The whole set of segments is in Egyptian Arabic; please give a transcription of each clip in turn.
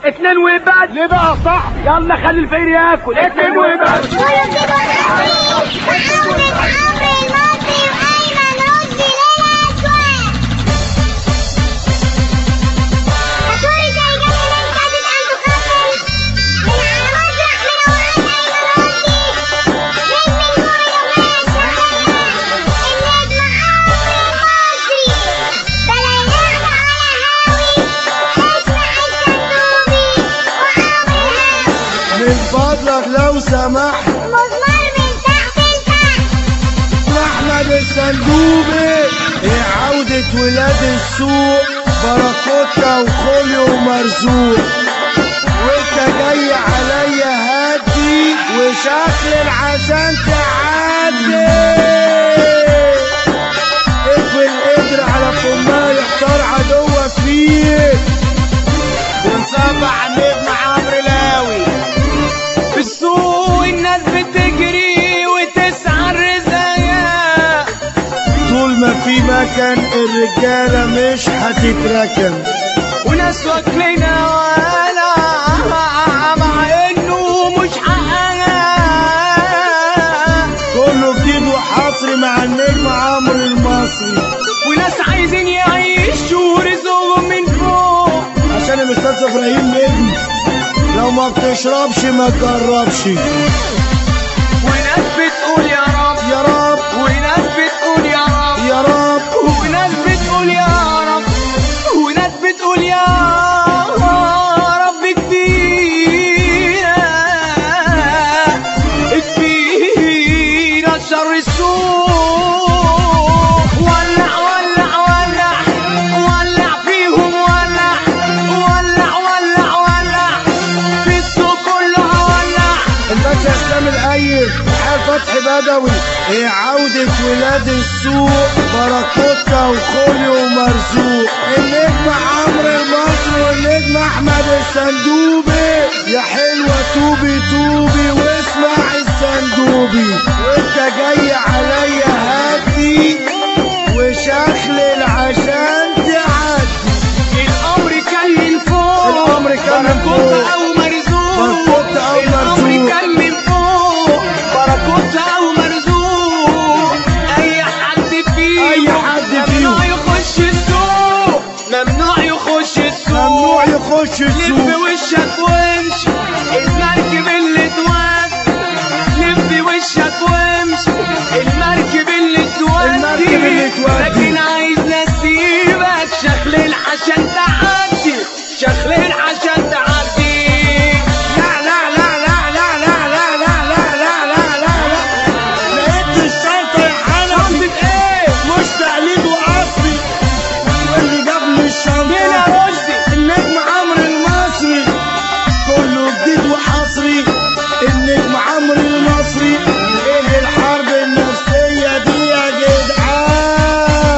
اتنين وبس ليه بقى صح يلا خلي الفقير ياكل اتنين وبس ويصيب الحبيب وعودة عمرو المصري وأيمن رشدي للأسواق مشهور زي جميل الجديد أن تخفف من على مسرح منورات أيمن رشدي نجم النور يوميا شغال النجم عمرو المصري بلا ينام على هاوي اسمع الشندوبي وعمرو الهاوي من فضلك لو سمحت مزمار من تحت لتحت احمد الصندوبي ايه عودة ولاد السوق باراكوتا وخوليو ومرزوق وانت جاي عليا هادي وشكل عشان تعدي اقفل القدر على فمها يختار عدوك فيك بنصبح نجم عمرو لاوي في السوق الناس بتجري وتسعى الرزايا طول ما في مكان الرجالة مش هتتركن وناس واكلنا ولا مع انه مش حقها كله جديد وحصري مع النجم عمرو المصري وناس عايزين يعيشوا رزقهم من فوق عشان الاستاذ ابراهيم نجم لو ما بتشربش ما تجربش وناس بتقول يا رب يا رب وناس بتقول يا رب يا رب وناس بتقول يا رب وناس بتقول يا رب كفينا كفينا شر السوق ولع ولع ولع ولع فيهم ولع ولع ولع ولع في السوق كلها ولع الباشا اسلام الاير حال فتحي بدوي ايه عودة ولاد السوق باراكوتا وخوليو ومرزوق النجم عمرو المصري والنجم احمد الصندوبي يا حلوة توبي توبي واسمع الصندوبي وانت جاي عليا هادي وشخلل عشان تعدي الامر كان من فوق الأمر كان من فوق. باراكوتا او مرزوق باراكوتا أو الامر مرزوق. كان من فوق باراكوتا او مرزوق اي حد فيه أي حد ممنوع فيهم. يخش السوق ممنوع يخش السوق ممنوع يخش لف السوق وشك وامشي المركب اللي تواد لف وشك وامشي المركب اللي تودي المركب اللي تودي. لكن عايز نسيبك شخلل عشان تعدي شخلل عشان تعدي لا لا لا لا لا لا لا لا لا لا لا لا لا لقيت الشنطة يا حنفي شنطة ايه؟ مش تقليد وأصلي واللي جاب لي فين الشنطة يا رشدي؟ النجم عمرو المصري كله جديد وحصري النجم عمرو المصري ايه الحرب النفسية دي يا جدعان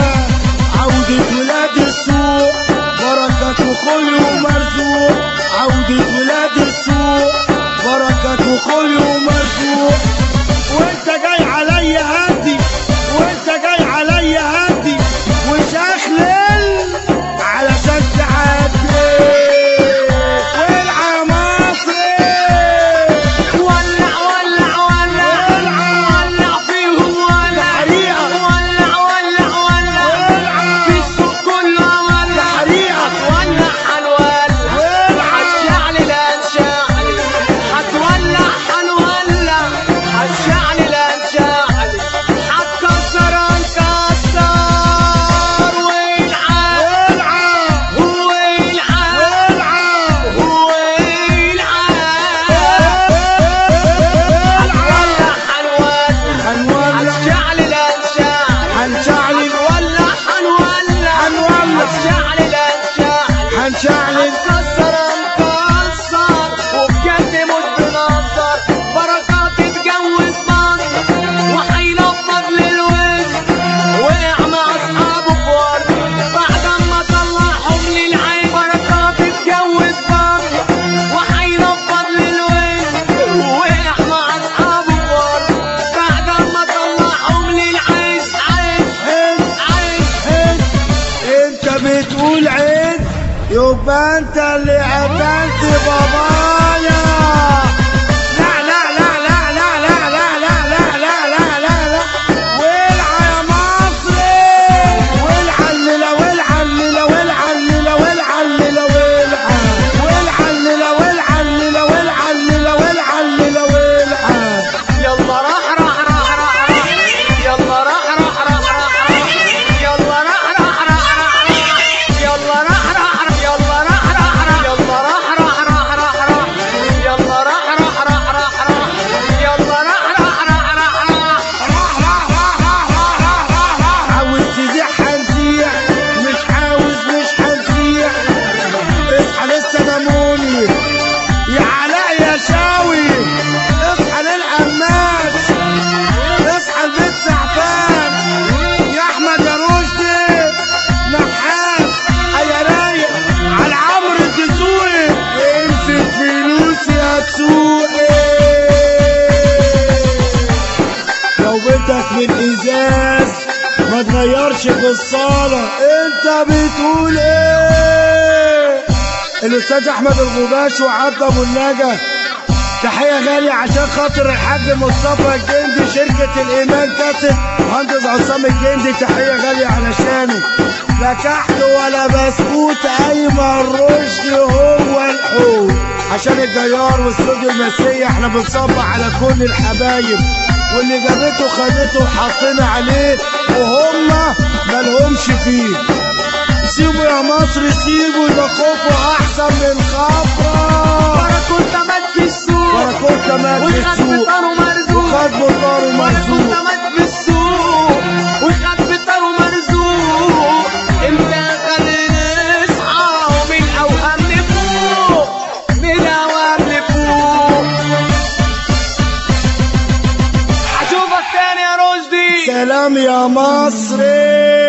الصالة انت بتقول ايه الاستاذ احمد الغباش وعبد ابو النجا تحية غالية عشان خاطر الحاج مصطفى الجندي شركة الإيمان كاتب مهندس عصام الجندي تحية غالية علشانه لا كحل ولا بسكوت أيمن رشدي هو الحوت عشان الجيار واستوديو المسية احنا بنصبح على كل الحبايب واللي جابته خدته وحطينا عليه وهم ملهمش فيه سيبوا يا مصر سيبوا ده خوفه أحسن من خبرة باراكوتا مات في السوق باراكوتا مات في وخد السوق. بطاره مرزوق وخد بطاره باراكوتا مرزوق مات في السوق وخد بطاره مرزوق امتى خلينا نصحى ومن اوهام نفوق من اوهام نفوق هشوفك تاني يا رشدي سلام يا مصري